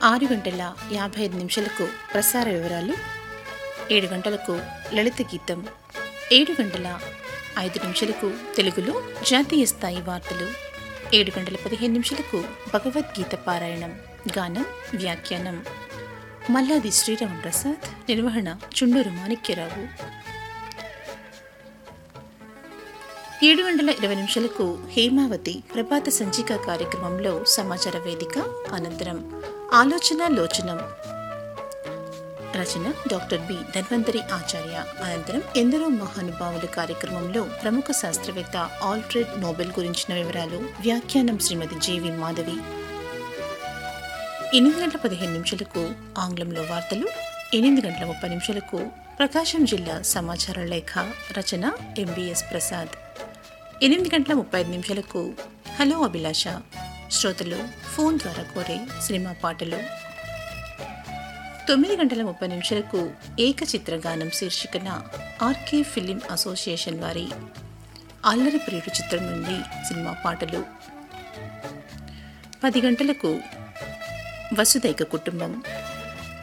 ఆరు గంటల యాభై ఐదు నిమిషాలకు ప్రసార వివరాలు ఏడు గంటలకు లలిత గీతం ఏడు గంటల ఐదు నిమిషాలకు తెలుగులో జాతీయ స్థాయి వార్తలు ఏడు గంటల పదిహేను నిమిషాలకు భగవద్గీత పారాయణం గానం వ్యాఖ్యానం మల్లాది శ్రీరామ ప్రసాద్ నిర్వహణ చుండూరు మాణిక్యరావు ఏడు గంటల ఇరవై నిమిషాలకు హేమావతి ప్రభాత సంచిక కార్యక్రమంలో సమాచార వేదిక అనంతరం ఆలోచన లోచనం రచన డాక్టర్ బి ధన్వంతరి ఆచార్య అనంతరం ఎందరో మహానుభావుల కార్యక్రమంలో ప్రముఖ శాస్త్రవేత్త ఆల్ఫ్రెడ్ నోబెల్ గురించిన వివరాలు వ్యాఖ్యానం శ్రీమతి జేవి మాధవి ఎనిమిది గంటల పదిహేను నిమిషాలకు ఆంగ్లంలో వార్తలు ఎనిమిది గంటల ముప్పై నిమిషాలకు ప్రకాశం జిల్లా సమాచార లేఖ రచన ఎంబీఎస్ ప్రసాద్ ఎనిమిది గంటల ముప్పై ఐదు నిమిషాలకు హలో అభిలాష శ్రోతలు ఫోన్ ద్వారా కోరే సినిమా పాటలు తొమ్మిది గంటల ముప్పై నిమిషాలకు ఏకచిత్ర గానం శీర్షికన ఆర్కే ఫిలిం అసోసియేషన్ వారి అల్లరి ప్రియుడు చిత్రం నుండి సినిమా పాటలు పది గంటలకు వసుదైక కుటుంబం